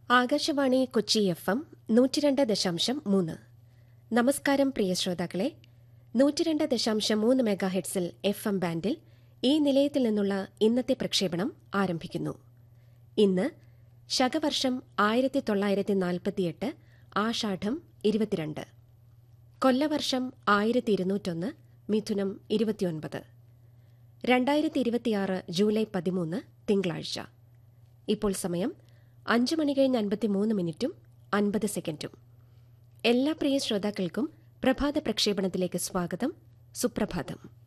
Akashvani Kochi F M നൂറ്റിരണ്ട് ദശാംശം മൂന്ന് നമസ്കാരം പ്രിയ ശ്രോതാക്കളെ നൂറ്റിരണ്ട് ദശാംശം മൂന്ന് മെഗാഹെഡ്സിൽ എഫ് എം ബാൻഡിൽ ഈ നിലയത്തിൽ നിന്നുള്ള ഇന്നത്തെ പ്രക്ഷേപണം ആരംഭിക്കുന്നു ഇന്ന് ശകവർഷം ആയിരത്തി തൊള്ളായിരത്തി നാൽപ്പത്തിയെട്ട് ആഷാഢം ഇരുപത്തിരണ്ട് കൊല്ലവർഷം ആയിരത്തി ഇരുന്നൂറ്റൊന്ന് മിഥുനം ഇരുപത്തിയൊൻപത് രണ്ടായിരത്തി ഇരുപത്തിയാറ് ജൂലൈ പതിമൂന്ന് തിങ്കളാഴ്ച ഇപ്പോൾ സമയം അഞ്ച് മണി കഴിഞ്ഞ് അൻപത്തിമൂന്ന് മിനിറ്റും അൻപത് സെക്കൻഡും എല്ലാ പ്രിയ ശ്രോതാക്കൾക്കും പ്രഭാത പ്രക്ഷേപണത്തിലേക്ക് സ്വാഗതം സുപ്രഭാതം